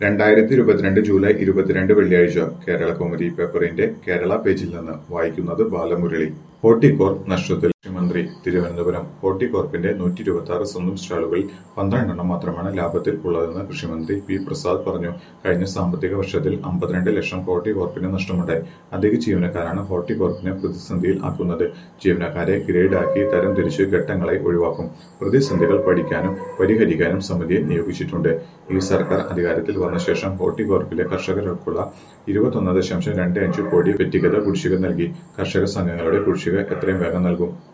രണ്ടായിരത്തി ഇരുപത്തിരണ്ട് ജൂലൈ ഇരുപത്തിരണ്ട് വെള്ളിയാഴ്ച കേരള കൗമുദി പേപ്പറിന്റെ കേരള പേജിൽ നിന്ന് വായിക്കുന്നത് ബാലമുരളി ഹോർട്ടികോർപ്പ് നഷ്ടത്തിൽ മുഖ്യമന്ത്രി തിരുവനന്തപുരം ഹോർട്ടികോർപ്പിന്റെ നൂറ്റി ഇരുപത്തി ആറ് സ്വന്തം സ്റ്റാളുകളിൽ പന്ത്രണ്ടെണ്ണം മാത്രമാണ് ലാഭത്തിൽ ഉള്ളതെന്ന് കൃഷിമന്ത്രി പി പ്രസാദ് പറഞ്ഞു കഴിഞ്ഞ സാമ്പത്തിക വർഷത്തിൽ അമ്പത്തിരണ്ട് ലക്ഷം ഹോർട്ടികോർപ്പിന് നഷ്ടമുണ്ടായി അധിക ജീവനക്കാരാണ് ഹോർട്ടികോർപ്പിനെ പ്രതിസന്ധിയിൽ ആക്കുന്നത് ജീവനക്കാരെ ഗ്രേഡാക്കി തരം തിരിച്ച് ഘട്ടങ്ങളായി ഒഴിവാക്കും പ്രതിസന്ധികൾ പഠിക്കാനും പരിഹരിക്കാനും സമിതിയെ നിയോഗിച്ചിട്ടുണ്ട് ഈ സർക്കാർ അധികാരത്തിൽ വന്ന ശേഷം ഹോർട്ടികോർപ്പിലെ കർഷകർക്കുള്ള ഇരുപത്തൊന്ന് ദശാംശം രണ്ട് അഞ്ച് കോടി വ്യക്തിഗത കുടിശ്ശിക നൽകി കർഷക സംഘങ്ങളുടെ കുടിശ്ശിക എത്രയും വേഗം നൽകും